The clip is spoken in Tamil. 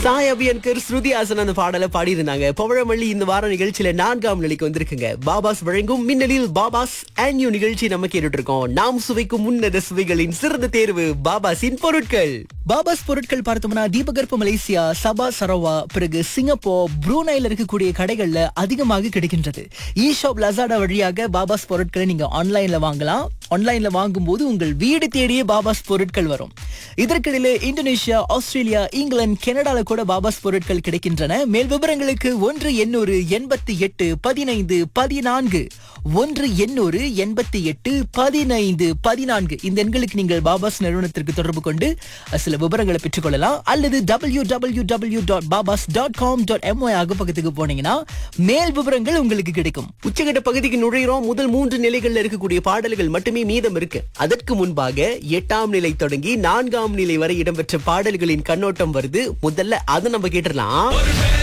சாய் அபியன்கர் ஸ்ருதி ஹாசன் அந்த பாடலை பாடியிருந்தாங்க பவழமல்லி இந்த வார நிகழ்ச்சியில நான்காம் நிலைக்கு வந்திருக்குங்க பாபாஸ் வழங்கும் மின்னலில் பாபாஸ் ஆன்யூ நிகழ்ச்சி நம்ம கேட்டுட்டு இருக்கோம் நாம் சுவைக்கும் உன்னத சுவைகளின் சிறந்த தேர்வு பாபாஸின் பொருட்கள் பாபாஸ் பொருட்கள் பார்த்தோம்னா தீபகற்ப மலேசியா சபா சரவா பிறகு சிங்கப்பூர் ப்ரூனைல இருக்கக்கூடிய கடைகள்ல அதிகமாக கிடைக்கின்றது இ ஷாப் லசாடா வழியாக பாபாஸ் பொருட்களை நீங்க ஆன்லைன்ல வாங்கலாம் ஆன்லைன்ல வாங்கும்போது உங்கள் வீடு தேடியே பாபாஸ் பொருட்கள் வரும் இதற்கிடையில இந்தோனேஷியா ஆஸ்திரேலியா இங்கிலாந்து கனடால கூட பாபாஸ் பொருட்கள் கிடைக்கின்றன மேல் விவரங்களுக்கு ஒன்று எண்ணூறு எண்பத்தி எட்டு பதினைந்து பதினான்கு ஒன்று எண்ணூறு எண்பத்தி எட்டு பதினைந்து பதினான்கு இந்த எண்களுக்கு நீங்கள் பாபாஸ் நிறுவனத்திற்கு தொடர்பு கொண்டு சில விவரங்களை பெற்றுக்கொள்ளலாம் அல்லது W W W dot Babas dot com dot M Y அகப்பக்கத்துக்கு போனீங்கன்னா மேல் விவரங்கள் உங்களுக்கு கிடைக்கும் உச்சகட்ட பகுதிக்கு நுழைகிறோம் முதல் மூன்று நிலைகள்ல இருக்கக்கூடிய பாடல்கள் மட்டுமே மீதம் இருக்கு அதற்கு முன்பாக எட்டாம் நிலை தொடங்கி நான்காம் நிலை வரை இடம்பெற்ற பாடல்களின் கண்ணோட்டம் வருது முதல்ல அதை நம்ம கேட்டுடலாம்